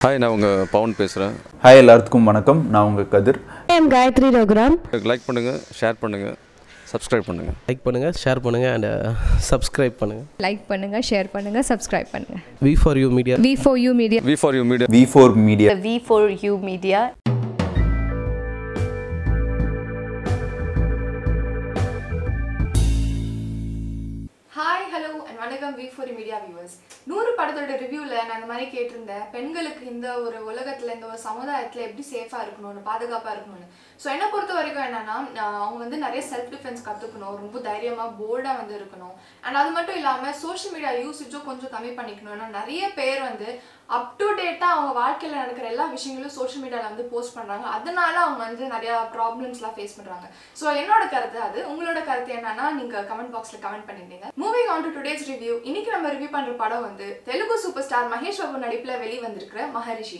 Hi நான் உங்கள் பவன் பேசுகிறேன் ஹாய் எல்லாத்துக்கும் வணக்கம் நான் உங்கள் Kathir I am Gayatri Raghuram. Like பண்ணுங்கள் ஷேர் பண்ணுங்கள் சப்ஸ்கிரைப் பண்ணுங்கள் லைக் பண்ணுங்கள் ஷேர் பண்ணுங்கள் அண்ட் சப்ஸ்கிரைப் பண்ணுங்கள் லைக் பண்ணுங்க ஷேர் பண்ணுங்க சப்ஸ்கிரைப் பண்ணுங்க V for You Media V for You Media V for You Media V for Media the V for You Media hi hello and வணக்கம் V for Media viewers நூறு படத்தோட ரிவ்யூவில் நான் இந்த மாதிரி கேட்டிருந்தேன் பெண்களுக்கு இந்த ஒரு உலகத்தில் இந்த ஒரு சமுதாயத்தில் எப்படி சேஃபாக இருக்கணும்னு பாதுகாப்பாக இருக்கணும்னு ஸோ என்னை பொறுத்த வரைக்கும் என்னன்னா ஆஹ் அவங்க வந்து நிறைய செல்ஃப் டிஃபென்ஸ் கற்றுக்கணும் ரொம்ப தைரியமாக போல்டாக வந்து இருக்கணும் அண்ட் அது மட்டும் இல்லாமல் சோஷியல் மீடியா யூசேஜும் கொஞ்சம் கம்மி பண்ணிக்கணும் ஏன்னா நிறைய பேர் வந்து அப் டு டேட்டாக அவங்க வாழ்க்கையில் நடக்கிற எல்லா விஷயங்களும் சோஷியல் மீடியாவில் வந்து போஸ்ட் பண்ணுறாங்க அதனால அவங்க வந்து நிறையா ப்ராப்ளம்ஸ்லாம் ஃபேஸ் பண்ணுறாங்க ஸோ என்னோட கருத்து அது உங்களோட கருத்து என்னன்னா நீங்கள் கமெண்ட் பாக்ஸில் கமெண்ட் பண்ணிருந்தீங்க moving on to today's review இன்னைக்கு நம்ம ரிவ்யூ பண்ணுற படம் வந்து தெலுங்கு சூப்பர் ஸ்டார் மகேஷ் பாபு நடிப்பில் வெளி வந்திருக்கிற மகரிஷி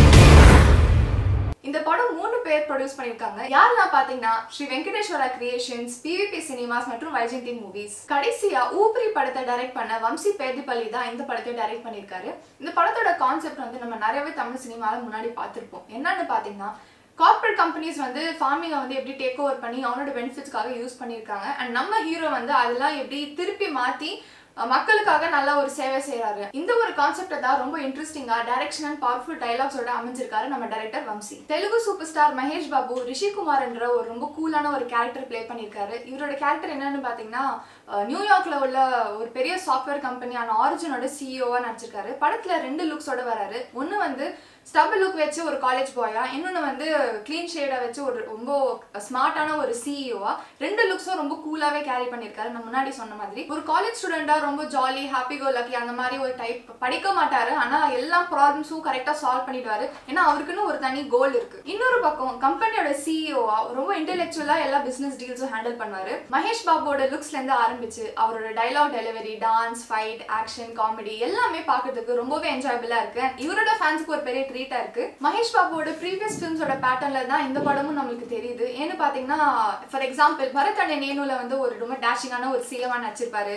இந்த படம் மூணு பேர் ப்ரொடியூஸ் பண்ணிருக்காங்க யாரெல்லாம் பாத்தீங்கன்னா Sri Venkateswara creations PVP cinemas மற்றும் வைஜெயந்தி மூவிஸ் கடைசியா ஊபிரி படத்தை டைரக்ட் பண்ண வம்சி பேதிப்பள்ளி தான் இந்த படத்தை டைரக்ட் பண்ணிருக்காரு இந்த படத்தோட கான்செப்ட் வந்து நம்ம நிறையவே தமிழ் சினிமால முன்னாடி பார்த்திருப்போம் என்னன்னு பாத்தீங்கன்னா கார்ப்பரேட் கம்பெனிஸ் வந்து ஃபார்மிங்கை வந்து எப்படி டேக் ஓவர் பண்ணி அவனோட பெனிஃபிட்ஸ்க்காக யூஸ் பண்ணியிருக்காங்க அண்ட் நம்ம ஹீரோ வந்து அதெல்லாம் எப்படி திருப்பி மாற்றி மக்களுக்காக நல்ல ஒரு சேவை செய்றாரு இந்த ஒரு கான்செப்ட் தான் ரொம்ப இன்ட்ரெஸ்டிங்கா டைரக்ஷன் அண்ட் பவர்ஃபுல் டைலாக்ஸோட அமைஞ்சிருக்காரு நம்ம director Vamshi Telugu super star Mahesh Babu Rishikumar என்ற ஒரு ரொம்ப கூலான ஒரு கேரக்டர் ப்ளே பண்ணியிருக்காரு இவரோட கேரக்டர் என்னன்னு பாத்தீங்கன்னா அஹ், நியூயார்க்ல உள்ள ஒரு பெரிய சாஃப்ட்வேர் கம்பெனியான ஆரிஜினோட சிஇஓவா நடிச்சிருக்காரு படத்துல ரெண்டு லுக்ஸோட வராரு ஒன்னு வந்து ஸ்டப் லுக் வச்சு ஒரு காலேஜ் பாயா இன்னொன்று வந்து க்ளீன் ஷேடை வச்சு ஒரு ரொம்ப ஸ்மார்ட்டான ஒரு சிஇஓவா ரெண்டு லுக்ஸும் ரொம்ப கூலாகவே கேரி பண்ணியிருக்காரு நான் முன்னாடி சொன்ன மாதிரி ஒரு காலேஜ் ஸ்டூடெண்டாக ரொம்ப ஜாலி ஹாப்பி கோ லக்கி அந்த மாதிரி ஒரு டைப் படிக்க மாட்டாரு ஆனால் எல்லா ப்ராப்ளம்ஸும் கரெக்டாக சால்வ் பண்ணிடுவாரு ஏன்னா அவருக்குன்னு ஒரு தனி கோல் இருக்கு இன்னொரு பக்கம் கம்பெனியோட சிஇஓவா ரொம்ப இன்டெலெக்சுவலாக எல்லா பிஸ்னஸ் டீல்ஸும் ஹேண்டில் பண்ணுவாரு மகேஷ் பாபுவோட லுக்ஸ்லேருந்து ஆரம்பிச்சு அவரோட dialogue delivery dance fight action comedy எல்லாமே பார்க்கறதுக்கு ரொம்பவே என்ஜாயபிளாக இருக்கு இவரோட ஃபேன்ஸுக்கு ஒரு பெரிய ட்ரீட்டா இருக்கு மகேஷ் பாபுவோட ப்ரீவியஸ் ஃபிலிம்ஸோட பேட்டர்ன்ல தான் இந்த படமும் நம்மளுக்கு தெரியுது ஏன்னு பாத்தீங்கன்னா ஃபார் எக்ஸாம்பிள் பரத் அண்ணன் நேனுல வந்து ஒரு ரொம்ப டேஷிங்கான ஒரு சிஎமா நடிச்சிருப்பாரு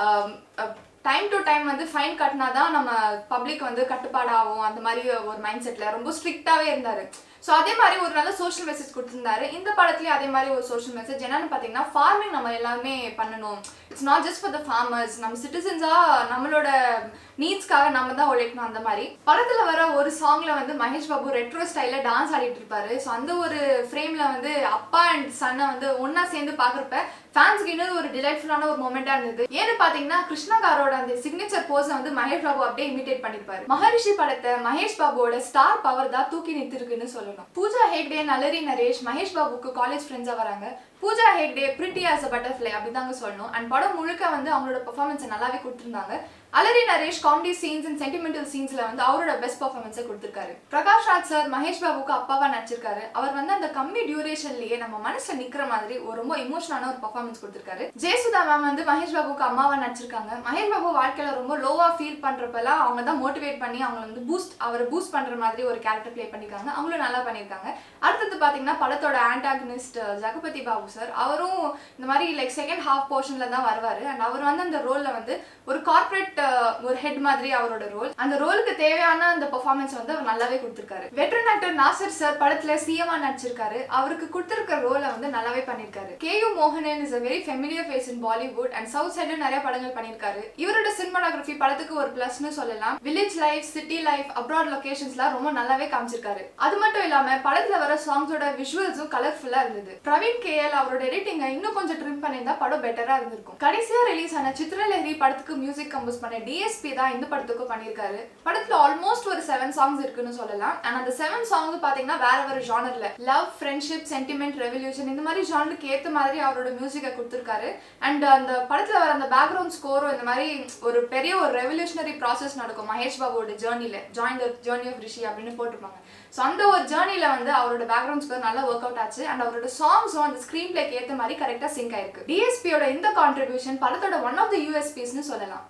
டைம் டு டைம் வந்து ஃபைன் கட்டினா தான் நம்ம பப்ளிக் வந்து கட்டுப்பாடாகும் அந்த மாதிரி ஒரு மைண்ட் செட்ல ரொம்ப ஸ்ட்ரிக்டாவே இருந்தாரு ஸோ அதே மாதிரி ஒரு நல்ல சோஷியல் மெசேஜ் கொடுத்துருந்தாரு இந்த படத்துலயும் அதே மாதிரி ஒரு சோஷியல் மெசேஜ் என்னன்னு பார்த்தீங்கன்னா ஃபார்மிங் நம்ம எல்லாமே பண்ணணும் it's not just for the farmers நம்ம சிட்டிசன்ஸா நம்மளோட நீட்ஸ்க்காக நம்ம தான் உழைக்கணும் அந்த மாதிரி படத்துல வர ஒரு சாங்ல வந்து மகேஷ் பாபு ரெட்ரோ ஸ்டைல்ல டான்ஸ் ஆடிட்டு இருப்பாரு ஸோ அந்த ஒரு ஃப்ரேம்ல வந்து அப்பா அண்ட் சன்னை வந்து ஒண்ணா சேர்ந்து பாக்குறப்ப ஃபேன்ஸ்க்கு இன்னொரு ஒரு டிலைட்ஃபுல்லான ஒரு மூமெண்டா இருந்தது ஏன்னு பாத்தீங்கன்னா கிருஷ்ணகாரோட அந்த சிக்னேச்சர் போஸை வந்து மகேஷ் பாபு அப்படியே இமிடேட் பண்ணிருப்பாரு மகரிஷி படத்தை மகேஷ் பாபுவோட ஸ்டார் பவர் தான் தூக்கி நிறுத்திருக்குன்னு சொல்லணும் பூஜா ஹேக்டே நலரி நரேஷ் மகேஷ் பாபுக்கு காலேஜ் ஃப்ரெண்ட்ஸா வராங்க Pooja Hegde pretty as a butterfly அப்படிதாங்க சொல்லணும் அண்ட் படம் முழுக்க வந்து அவங்களோட பெர்ஃபார்மன்ஸை நல்லாவே கொடுத்துருந்தாங்க Allari Naresh comedy scenes and sentimental சீன்ஸ்ல வந்து அவரோட பெஸ்ட் பர்ஃபார்மன்ஸை கொடுத்திருக்காரு பிரகாஷ் ராஜ் சார் மகேஷ் பாபுக்கு அப்பாவா நடிச்சிருக்காரு அவர் வந்து அந்த கம்மி டியூரேஷன்லயே நம்ம மனசுல நிக்கிற மாதிரி ஒரு ரொம்ப இமோஷனான ஒரு பர்ஃபார்மன்ஸ் கொடுத்திருக்காரு ஜெயசுதா மேம் வந்து மகேஷ் பாபுக்கு அம்மாவா நடிச்சிருக்காங்க மகேஷ் பாபு வாழ்க்கையில ரொம்ப லோவா ஃபீல் பண்றப்பெல்லாம் அவங்க தான் மோட்டிவேட் பண்ணி அவங்க வந்து பூஸ்ட் அவரை பூஸ்ட் பண்ற மாதிரி ஒரு கேரக்டர் ப்ளே பண்ணிருக்காங்க அவங்களும் நல்லா பண்ணியிருக்காங்க அடுத்தது பாத்தீங்கன்னா படத்தோட ஆன்டாகனிஸ்ட் ஜகபதி பாபு சார் அவரும் இந்த மாதிரி லைக் செகண்ட் ஹாஃப் போர்ஷன்ல தான் வருவாரு அண்ட் அவர் வந்து அந்த ரோல்ல வந்து ஒரு கார்ப்பரேட் ஒரு ஹெட் மாதிரி அவரோட ரோல் அந்த ரோலுக்கு தேவையான அந்த பெர்ஃபார்மன்ஸ் வந்து அவர் நல்லாவே கொடுத்திருக்காரு வெட்டரன் ஆக்டர் நாசர் சார் படத்துல சிஎம்ஆ நடிச்சிருக்காரு அவருக்கு கொடுத்திருக்க ரோலை வந்து நல்லாவே பண்ணிருக்காரு கே யு மோகனன் is a very familiar face in Bollywood and south side நிறைய படங்கள் பண்ணிருக்காரு இவரோட சினிமாடோகிராஃபி படத்துக்கு ஒரு பிளஸ்னு சொல்லலாம் village life city life abroad லொகேஷன்ஸ்லாம் ரொம்ப நல்லாவே காமிச்சிருக்காரு அது மட்டும் இல்லாம படத்துல வர சாங்ஸோட விஷுவல்ஸும் கலர்ஃபுல்லா இருந்தது பிரவீன் கேஎல் அவரோட எடிட்டிங்கை இன்னும் கொஞ்சம் ட்ரிம் பண்ணியிருந்தா படம் பெட்டரா இருந்திருக்கும் கடைசியா ரிலீஸ் ஆன சித்திரலஹரி படத்துக்கு மியூசிக் கம்போஸ் பண்ண டிஎஸ்பி தான் இந்த படத்துக்கும் பண்ணியிருக்காரு படத்துல ஆல்மோஸ்ட் ஒரு செவன் சாங்ஸ் இருக்குன்னு சொல்லலாம் அண்ட் அந்த செவன் சாங்ஸ் பாத்தீங்கன்னா வேற வேற ஜானர்ல லவ் ஃப்ரெண்ட்ஷிப் சென்டிமெண்ட் ரெவல்யூஷன் இந்த மாதிரி ஜானருக்கு ஏத்த மாதிரி அவரோட மியூசிக்கை கொடுத்திருக்காரு அண்ட் அந்த படத்துல வர அந்த பேக்ரவுண்ட் ஸ்கோரும் இந்த மாதிரி ஒரு பெரிய ஒரு ரெவல்யூஷனரி ப்ராசஸ் நடக்கும் மகேஷ் பாபுவோட ஜேர்னில join the journey of Rishi அப்படின்னு போட்டிருப்பாங்க ஸோ அந்த ஒரு ஜேர்னில வந்து அவரோட பேக்ரவுண்ட் ஸ்கோர் நல்லா ஒர்க் அவுட் ஆச்சு அண்ட் அவரோட சாங்ஸும் அந்த ஸ்க்ரீன் பிளேக்கு ஏற்ற மாதிரி கரெக்டாக சிங்க் ஆயிருக்கு டிஎஸ்பியோட இந்த கான்ட்ரிபியூஷன் படத்தோட ஒன் ஆஃப் த யூஎஸ்பிஸ்னு சொல்லலாம் நம்ம டைரக்டர்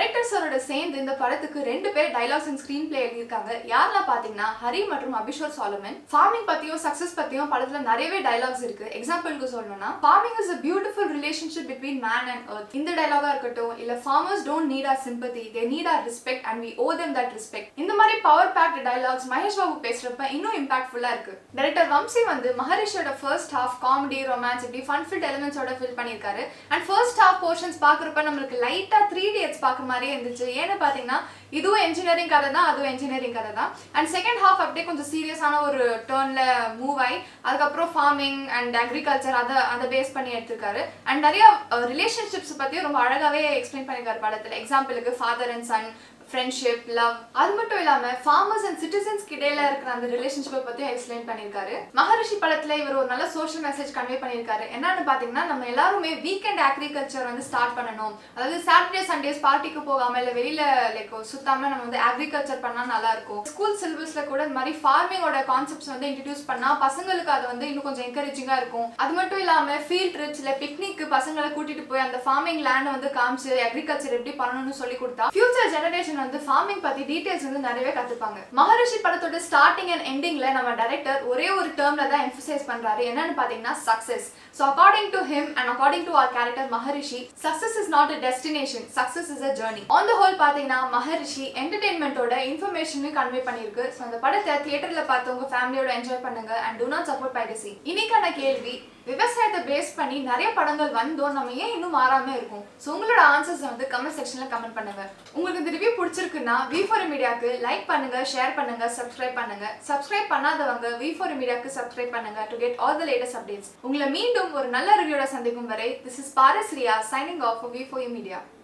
டைரக்டர் சாரோட சேர்ந்து இந்த படத்துக்கு ரெண்டு பேர் டைலாக்ஸ் அண்ட் ஸ்கிரீன் பிளே எழுதியிருக்காங்க யாரெல்லாம் பாத்தீங்கன்னா ஹரி மற்றும் அபிஷோர் சாலமன் ஃபார்மிங் பத்தியும் சக்சஸ் பத்தியும் படத்துல நிறையவே டைலாக்ஸ் இருக்கு எக்ஸாம்பிளுக்கு சொல்லணும்னா farming is a beautiful relationship between man and earth இந்த டைலாகா இருக்கட்டும் இல்ல farmers don't need our sympathy they need our respect and we owe them that respect இந்த மாதிரி power packed dialogues Mahesh Babu பேசுறப்ப இன்னும் இம்பாக்ட்ஃபுல்லா இருக்கு டைரக்டர் வம்சி வந்து மகரிஷோட ஃபர்ஸ்ட் ஹாஃப் காமெடி ரொமான்ஸ் இப்படி ஃபன் ஃபில்ட் எலிமெண்ட்ஸோட ஃபில் பண்ணியிருக்காரு அண்ட் ஃபர்ஸ்ட் ஹாஃப் போர்ஷன்ஸ் பார்க்குறப்ப நம்மளுக்கு லைட்டா த்ரீ டேட்ஸ் பார்க்குற மாதிரியே இருந்துச்சு ஏன்னு பார்த்தீங்கன்னா இதுவும் என்ஜினியரிங் கதை தான் அதுவும் என்ஜினியரிங் கதை தான் அண்ட் செகண்ட் ஹாஃப் அப்படியே கொஞ்சம் சீரியஸான ஒரு டேர்ன்ல மூவ் ஆகி அதுக்கப்புறம் ஃபார்மிங் அண்ட் அக்ரிகல்ச்சர் அதை அதை பேஸ் பண்ணி எடுத்திருக்காரு அண்ட் நிறைய ரிலேஷன்ஷிப்ஸ் பற்றியும் ரொம்ப அழகாகவே எக்ஸ்பிளைன் பண்ணியிருக்காரு படத்தில் எக்ஸாம்பிளுக்கு father and son friendship love அது மட்டும் இல்லாம ஃபார்மர்ஸ் அண்ட் சிட்டிசன்ஸ் இடையில இருக்கிற அந்த ரிலேஷன்ஷிப்பை பத்தியும் எக்ஸ்பிளைன் பண்ணியிருக்காரு மகரிஷி படத்துல இவர் ஒரு நல்ல சோஷியல் மெசேஜ் கன்வே பண்ணியிருக்காரு என்னன்னு பாத்தீங்கன்னா நம்ம எல்லாருமே வீக்கெண்ட் அக்ரிகல்ச்சர் வந்து ஸ்டார்ட் பண்ணணும் அதாவது சாட்டர்டே சண்டேஸ் பார்ட்டிக்கு போகாம இல்ல வெளியில லைக் சுத்தாம நம்ம வந்து அக்ரிகல்ச்சர் பண்ணா நல்லா இருக்கும் ஸ்கூல் சிலபஸ்ல கூட இந்த மாதிரி ஃபார்மிங்கோட கான்செப்ட்ஸ் வந்து இன்ட்ரடியூஸ் பண்ணா பசங்களுக்கு அது வந்து இன்னும் கொஞ்சம் என்கரேஜிங்கா இருக்கும் அது மட்டும் இல்லாம ஃபீல்ட் ட்ரிப்ஸ் இல்ல பிக்னிக் பசங்களை கூட்டிட்டு போய் அந்த ஃபார்மிங் லேண்ட் வந்து காமிச்சு அக்ரிகல்ச்சர் எப்படி பண்ணணும்னு சொல்லி கொடுத்தா ஃபியூச்சர் ஜெனரேஷன் வந்து ஃபார்மிங் பத்தி டீடைல்ஸ் வந்து நிறையவே கத்துப்பாங்க மகரிஷி படத்தோட ஸ்டார்டிங் அண்ட் எண்டிங்ல நம்ம டைரக்டர் ஒரே ஒரு டேர்ம்ல தான் எம்பசைஸ் பண்றாரு என்னன்னு பாத்தீங்கன்னா success so according to him and according to அவர் character Maharshi success is not a destination success is a journey on the whole பாத்தீங்கன்னா மகரிஷி என்டர்டைன்மெண்ட்டோட இன்ஃபர்மேஷனும் கன்வே பண்ணிருக்கு ஸோ அந்த படத்தை தியேட்டர்ல பார்த்து உங்க ஃபேமிலியோட என்ஜாய் பண்ணுங்க and do not support piracy இன்னைக்கான கேள்வி விவசாயத்தை பேஸ் பண்ணி நிறைய படங்கள் வந்தோம் நம்ம ஏன் இன்னும் மாறாம இருக்கும் ஸோ உங்களோட ஆன்சர்ஸ் வந்து கமெண்ட் செக்ஷன்ல கமெண்ட் பண்ணுங்க உங்களுக்கு இந்த ரிவ்யூ பிடிச்சிருக்குன்னா வி ஃபார் மீடியாக்கு லைக் பண்ணுங்க ஷேர் பண்ணுங்க சப்ஸ்கிரைப் பண்ணுங்க சப்ஸ்கிரைப் பண்ணாதவங்க வி ஃபார் மீடியாக்கு சப்ஸ்கிரைப் பண்ணுங்க to get all the latest updates உங்களை மீண்டும் ஒரு நல்ல ரிவ்யூட சந்திக்கும் வரை this is Paras Riya signing off V for media